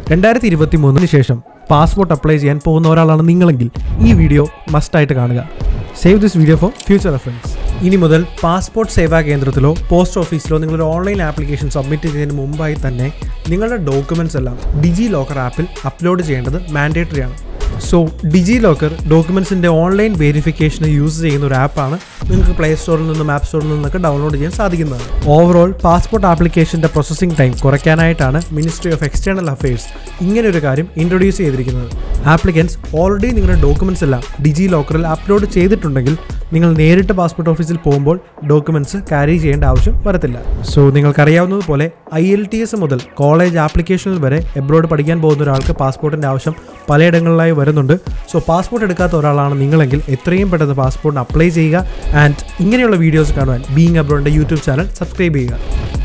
രണ്ടായിരത്തി ഇരുപത്തി മൂന്നിന് ശേഷം പാസ്പോർട്ട് അപ്ലൈ ചെയ്യാൻ പോകുന്ന ഒരാളാണ് നിങ്ങളെങ്കിൽ ഈ വീഡിയോ മസ്റ്റായിട്ട് കാണുക save this video for future reference ഇനി മുതൽ പാസ്പോർട്ട് സേവാ കേന്ദ്രത്തിലോ പോസ്റ്റ് ഓഫീസിലോ നിങ്ങളൊരു ഓൺലൈൻ ആപ്ലിക്കേഷൻ സബ്മിറ്റ് ചെയ്യുന്നതിന് മുമ്പായി തന്നെ നിങ്ങളുടെ ഡോക്യുമെൻറ്റ്സ് എല്ലാം ഡിജി ലോക്കർ ആപ്പിൽ അപ്ലോഡ് ചെയ്യേണ്ടത് മാൻഡേറ്ററി ആണ് സോ ഡിജി ലോക്കർ ഡോക്യുമെൻസിൻ്റെ ഓൺലൈൻ വെരിഫിക്കേഷന് യൂസ് ചെയ്യുന്ന ഒരു ആപ്പാണ് നിങ്ങൾക്ക് പ്ലേ സ്റ്റോറിൽ നിന്നും ആപ്പ് സ്റ്റോറിൽ നിന്നൊക്കെ ഡൗൺലോഡ് ചെയ്യാൻ സാധിക്കുന്നതാണ് ഓവറോൾ പാസ്പോർട്ട് ആപ്ലിക്കേഷൻ്റെ പ്രോസസ്സിംഗ് ടൈം കുറയ്ക്കാനായിട്ടാണ് മിനിസ്ട്രി ഓഫ് എക്സ്റ്റേണൽ അഫയേഴ്സ് ഇങ്ങനെ ഒരു കാര്യം ഇൻട്രൊഡ്യൂസ് ചെയ്തിരിക്കുന്നത് ആപ്ലിക്കൻസ് ഓൾറെഡി നിങ്ങളുടെ ഡോക്യുമെൻറ്റ്സ് എല്ലാം ഡിജി ലോക്കറിൽ അപ്ലോഡ് ചെയ്തിട്ടുണ്ടെങ്കിൽ നിങ്ങൾ നേരിട്ട് പാസ്പോർട്ട് ഓഫീസിൽ പോകുമ്പോൾ ഡോക്യുമെൻറ്റ്സ് ക്യാരി ചെയ്യേണ്ട ആവശ്യം വരത്തില്ല സോ നിങ്ങൾക്കറിയാവുന്നതുപോലെ ഐ എൽ ടി എസ് മുതൽ കോളേജ് ആപ്ലിക്കേഷനിൽ വരെ എബ്രോഡ് പഠിക്കാൻ പോകുന്ന ഒരാൾക്ക് പാസ്പോർട്ടിൻ്റെ ആവശ്യം പലയിടങ്ങളിലായി വരുന്നുണ്ട് സോ പാസ്പോർട്ട് എടുക്കാത്ത ഒരാളാണ് നിങ്ങളെങ്കിൽ എത്രയും പെട്ടെന്ന് പാസ്പോർട്ടിന് അപ്ലൈ ചെയ്യുക ആൻഡ് ഇങ്ങനെയുള്ള വീഡിയോസ് കാണുവാൻ ബീങ് അബ്രോഡിൻ്റെ യൂട്യൂബ് ചാനൽ സബ്സ്ക്രൈബ് ചെയ്യുക